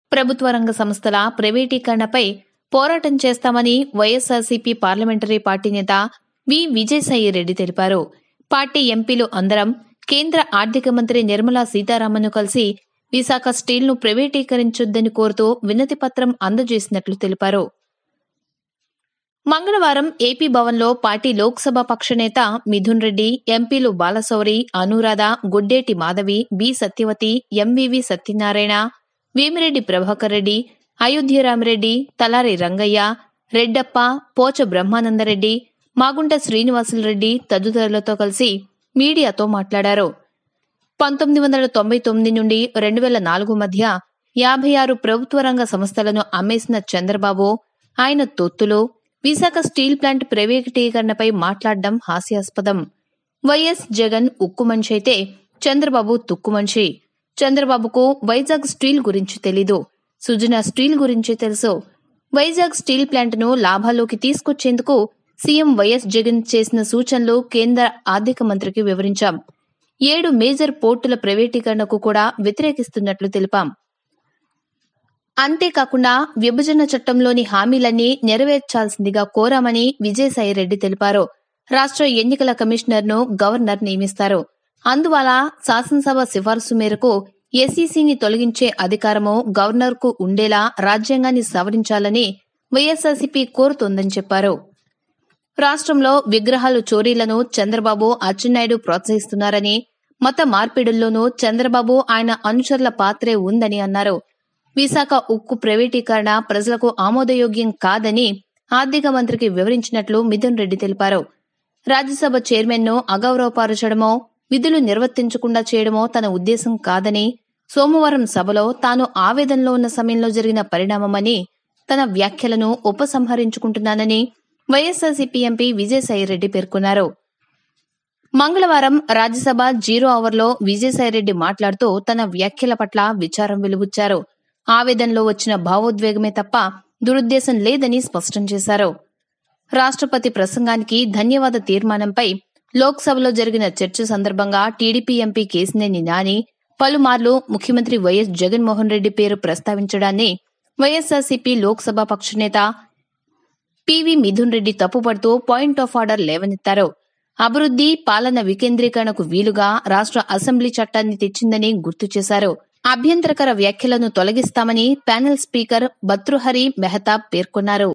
ప్రభుత్వ రంగ సంస్థల ప్రైవేటీకరణపై పోరాటం చేస్తామని వైఎస్ఆర్సీపీ పార్లమెంటరీ పార్టీ నేత వి విజయసాయి రెడ్డి తెలిపారు పార్టీ ఎంపీలు అందరం కేంద్ర ఆర్థిక మంత్రి నిర్మలా సీతారామన్ను కలిసి విశాఖ స్టీల్ను ప్రైవేటీకరించొద్దని కోరుతూ వినతి పత్రం అందజేసినట్లు తెలిపారు మంగళవారం ఏపీ భవన్లో పార్టీ లోక్సభ పక్ష నేత మిథున్ రెడ్డి ఎంపీలు బాలశౌరి అనురాధ గుడ్డేటి మాధవి బి సత్యవతి ఎంవివి సత్యనారాయణ వేమిరెడ్డి ప్రభాకర్ రెడ్డి అయోధ్యరామిరెడ్డి తలారి రంగయ్య రెడ్డప్ప పోచ బ్రహ్మానందరెడ్డి మాగుంట శ్రీనివాసులరెడ్డి తదితరులతో కలిసి మీడియాతో మాట్లాడారు పంతొమ్మిది వందల తొంభై తొమ్మిది నుండి రెండు వేల నాలుగు మధ్య యాభై ఆరు ప్రభుత్వ రంగ సంస్థలను అమ్మేసిన చంద్రబాబు ఆయన తొత్తులు విశాఖ స్టీల్ ప్లాంట్ ప్రైవేటీకరణపై మాట్లాడడం హాస్యాస్పదం వైఎస్ జగన్ ఉక్కు మనిషి అయితే చంద్రబాబు తుక్కు మనిషి చంద్రబాబుకు వైజాగ్ స్టీల్ గురించి తెలీదు సుజనా స్టీల్ గురించి తెలుసు వైజాగ్ స్టీల్ ప్లాంట్ను లాభాల్లోకి తీసుకొచ్చేందుకు సీఎం వైఎస్ జగన్ చేసిన సూచనలు కేంద్ర ఆర్థిక మంత్రికి వివరించాం ఏడు మేజర్ పోర్టుల ప్రైవేటీకరణకు కూడా వ్యతిరేకిస్తున్నట్లు తెలిపాం అంతేకాకుండా విభజన చట్టంలోని హామీలన్నీ నెరవేర్చాల్సిందిగా కోరామని విజయసాయిరెడ్డి తెలిపారు రాష్ట్ర ఎన్నికల కమిషనర్ను గవర్నర్ నియమిస్తారు అందువల్ల శాసనసభ సిఫార్సు మేరకు ఎస్ఈసీని తొలగించే అధికారము గవర్నర్కు ఉండేలా రాజ్యాంగాన్ని సవరించాలని వైఎస్ఆర్సీపీ కోరుతోందని చెప్పారు రాష్ట్రంలో విగ్రహాలు చోరీలను చంద్రబాబు అచ్చెన్నాయుడు ప్రోత్సహిస్తున్నారని మత మార్పిడుల్లోనూ చంద్రబాబు ఆయన అనుచరుల పాత్రే ఉందని అన్నారు విశాఖ ఉక్కు ప్రైవేటీకరణ ప్రజలకు ఆమోదయోగ్యం కాదని ఆర్థిక మంత్రికి వివరించినట్లు మిథున్ రెడ్డి తెలిపారు రాజ్యసభ చైర్మన్ను అగౌరవపరచడమో విధులు నిర్వర్తించకుండా చేయడమో తన ఉద్దేశం కాదని సోమవారం సభలో తాను ఆవేదనలో ఉన్న సమయంలో జరిగిన పరిణామమని తన వ్యాఖ్యలను ఉపసంహరించుకుంటున్నానని వైఎస్ఆర్సీపీ ఎంపీ విజయసాయిరెడ్డి పేర్కొన్నారు మంగళవారం రాజ్యసభ జీరో అవర్లో విజయసాయిరెడ్డి మాట్లాడుతూ తన వ్యాఖ్యల పట్ల విచారం వెలుబుచ్చారు ఆవేదనలో వచ్చిన భావోద్వేగమే తప్ప దురుద్దేశం లేదని స్పష్టం చేశారు రాష్ట్రపతి ప్రసంగానికి ధన్యవాద తీర్మానంపై లోక్సభలో జరిగిన చర్చ సందర్భంగా టీడీపీ ఎంపీ కేసినేని నాని పలుమార్లు ముఖ్యమంత్రి వైఎస్ జగన్మోహన్ రెడ్డి పేరు ప్రస్తావించడాన్ని వైఎస్ఆర్సీపీ లోక్సభ పక్షనేత పివి మిథున్ రెడ్డి తప్పుపడుతూ పాయింట్ ఆఫ్ ఆర్డర్ లేవనెత్తారు అభివృద్ధి పాలన వికేంద్రీకరణకు వీలుగా రాష్ట్ర అసెంబ్లీ చట్టాన్ని తెచ్చిందని గుర్తు చేశారు అభ్యంతరకర వ్యాఖ్యలను తొలగిస్తామని ప్యానెల్ స్పీకర్ భర్తృహరి మెహతాబ్ పేర్కొన్నారు